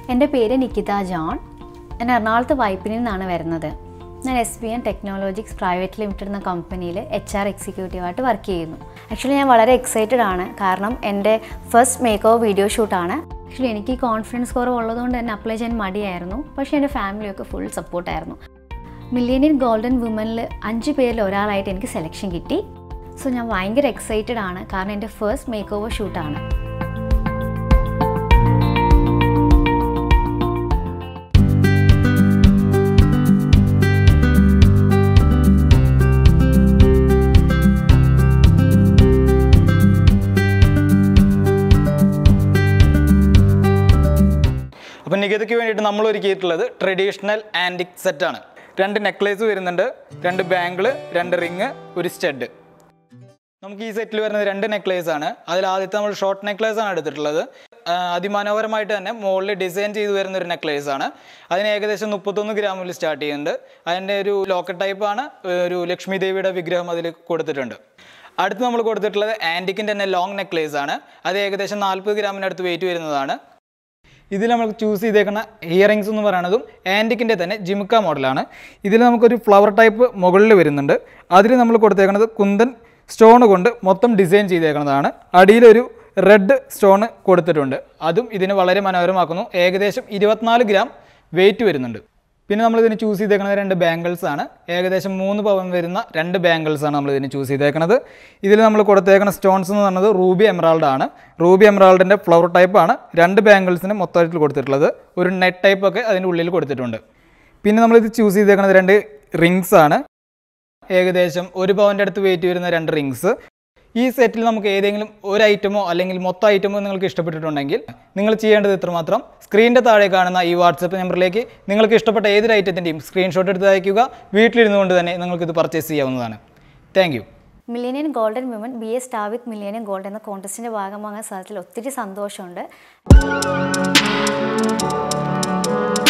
എൻ്റെ പേര് നിക്കിത ജോൺ ഞാൻ എറണാകുളത്ത് വൈപ്പിനിൽ നിന്നാണ് വരുന്നത് ഞാൻ S B N technologics private limited എന്ന കമ്പനിയിൽ എച്ച് ആർ എക്സിക്യൂട്ടീവായിട്ട് വർക്ക് ചെയ്യുന്നു ആക്ച്വലി ഞാൻ വളരെ എക്സൈറ്റഡ് ആണ് കാരണം എൻ്റെ ഫസ്റ്റ് മേക്ക് ഓവർ വീഡിയോ ഷൂട്ടാണ് ആക്ച്വലി എനിക്ക് ഈ കോൺഫിഡൻസ് കുറവ് ഉള്ളതുകൊണ്ട് തന്നെ അപ്ലൈ ചെയ്യാൻ മടിയായിരുന്നു പക്ഷേ എൻ്റെ ഫാമിലിയൊക്കെ ഫുൾ സപ്പോർട്ടായിരുന്നു മില്ലേനിയൻ ഗോൾഡൻ വുമനിൽ അഞ്ച് പേരിൽ ഒരാളായിട്ട് എനിക്ക് സെലക്ഷൻ കിട്ടി സോ ഞാൻ ഭയങ്കര എക്സൈറ്റഡ് ആണ് കാരണം എൻ്റെ ഫസ്റ്റ് മേക്ക് ഓവർ ഷൂട്ടാണ് അപ്പം നികിതയ്ക്ക് വേണ്ടിയിട്ട് നമ്മൾ ഒരുക്കിയിട്ടുള്ളത് ട്രഡീഷണൽ ആൻറ്റിക് സെറ്റാണ് രണ്ട് നെക്ലേസ് വരുന്നുണ്ട് രണ്ട് ബാങ്കിള് രണ്ട് റിങ് ഒരു സ്റ്റഡ് നമുക്ക് ഈ സെറ്റിൽ വരുന്നത് രണ്ട് നെക്ലേസ് ആണ് അതിൽ ആദ്യത്തെ നമ്മൾ ഷോർട്ട് നെക്ലേസ് ആണ് എടുത്തിട്ടുള്ളത് ആ, അതിമനോഹരമായിട്ട് തന്നെ മുകളിൽ ഡിസൈൻ ചെയ്ത് വരുന്ന ഒരു നെക്ലേസ് ആണ് അതിന് ഏകദേശം മുപ്പത്തൊന്ന് ഗ്രാമിൽ സ്റ്റാർട്ട് ചെയ്യുന്നുണ്ട് അതിൻ്റെ ഒരു ലോക്കറ്റ് ടൈപ്പ് ആണ് ഒരു ലക്ഷ്മി ദേവിയുടെ വിഗ്രഹം അതിൽ കൊടുത്തിട്ടുണ്ട് അടുത്ത് നമ്മൾ കൊടുത്തിട്ടുള്ളത് ആൻറ്റിക്കിൻ്റെ തന്നെ ലോങ് നെക്ലേസ് ആണ് അത് ഏകദേശം നാൽപ്പത് ഗ്രാമിനടുത്ത് വെയിറ്റ് വരുന്നതാണ് ഇതിൽ നമ്മൾ ചൂസ് ചെയ്തേക്കുന്ന ഇയറിങ്സ് എന്ന് പറയുന്നതും ആൻറ്റിക്കിൻ്റെ തന്നെ ജിമുക്ക മോഡലാണ് ഇതിൽ നമുക്കൊരു ഫ്ലവർ ടൈപ്പ് മുകളിൽ വരുന്നുണ്ട് അതിൽ നമ്മൾ കൊടുത്തേക്കുന്നത് കുന്തൻ സ്റ്റോൺ കൊണ്ട് മൊത്തം ഡിസൈൻ ചെയ്തേക്കുന്നതാണ് അടിയിലൊരു റെഡ് സ്റ്റോൺ കൊടുത്തിട്ടുണ്ട് അതും ഇതിന് വളരെ മനോഹരമാക്കുന്നു ഏകദേശം ഇരുപത്തിനാല് ഗ്രാം വെയിറ്റ് വരുന്നുണ്ട് പിന്നെ നമ്മൾ ഇതിന് ചൂസ് ചെയ്തേക്കുന്നത് രണ്ട് ബാംഗിൾസ് ആണ് ഏകദേശം മൂന്ന് പവൻ വരുന്ന രണ്ട് ബാംഗിൾസ് ആണ് നമ്മൾ ഇതിന് ചൂസ് ചെയ്തേക്കുന്നത് ഇതിൽ നമ്മൾ കൊടുത്തേക്കുന്ന സ്റ്റോൺസ് എന്ന് പറയുന്നത് റൂബി എമറാൾഡ് ആണ് റൂബി എമറാൾഡിൻ്റെ ഫ്ലവർ ടൈപ്പ് ആണ് രണ്ട് ബാംഗിൾസിന് മൊത്തമായിട്ട് കൊടുത്തിട്ടുള്ളത് ഒരു നെറ്റ് ടൈപ്പ് ഒക്കെ അതിൻ്റെ ഉള്ളിൽ കൊടുത്തിട്ടുണ്ട് പിന്നെ നമ്മളിത് ചൂസ് ചെയ്തേക്കുന്നത് രണ്ട് റിങ്സ് ആണ് ഏകദേശം ഒരു പവൻ്റെ അടുത്ത് വെയിറ്റ് വരുന്ന രണ്ട് റിങ്സ് ഈ സെറ്റിൽ നമുക്ക് ഏതെങ്കിലും ഒരു ഐറ്റമോ അല്ലെങ്കിൽ മൊത്തം ഐറ്റമോ നിങ്ങൾക്ക് ഇഷ്ടപ്പെട്ടിട്ടുണ്ടെങ്കിൽ നിങ്ങൾ ചെയ്യേണ്ടത് ഇത്രമാത്രം സ്ക്രീനിൻ്റെ താഴെ കാണുന്ന ഈ വാട്സപ്പ് നമ്പറിലേക്ക് നിങ്ങൾക്ക് ഇഷ്ടപ്പെട്ട ഏതൊരു ഐറ്റത്തിൻ്റെയും സ്ക്രീൻഷോട്ട് എടുത്ത് അയക്കുക വീട്ടിലിരുന്നു കൊണ്ട് തന്നെ നിങ്ങൾക്കിത് പർച്ചേസ് ചെയ്യാവുന്നതാണ് thank you millennium golden women be a star with millennium gold എന്ന കോൺടെസ്റ്റിൻ്റെ ഭാഗമാകാൻ സാധിച്ചതിൽ ഒത്തിരി സന്തോഷമുണ്ട്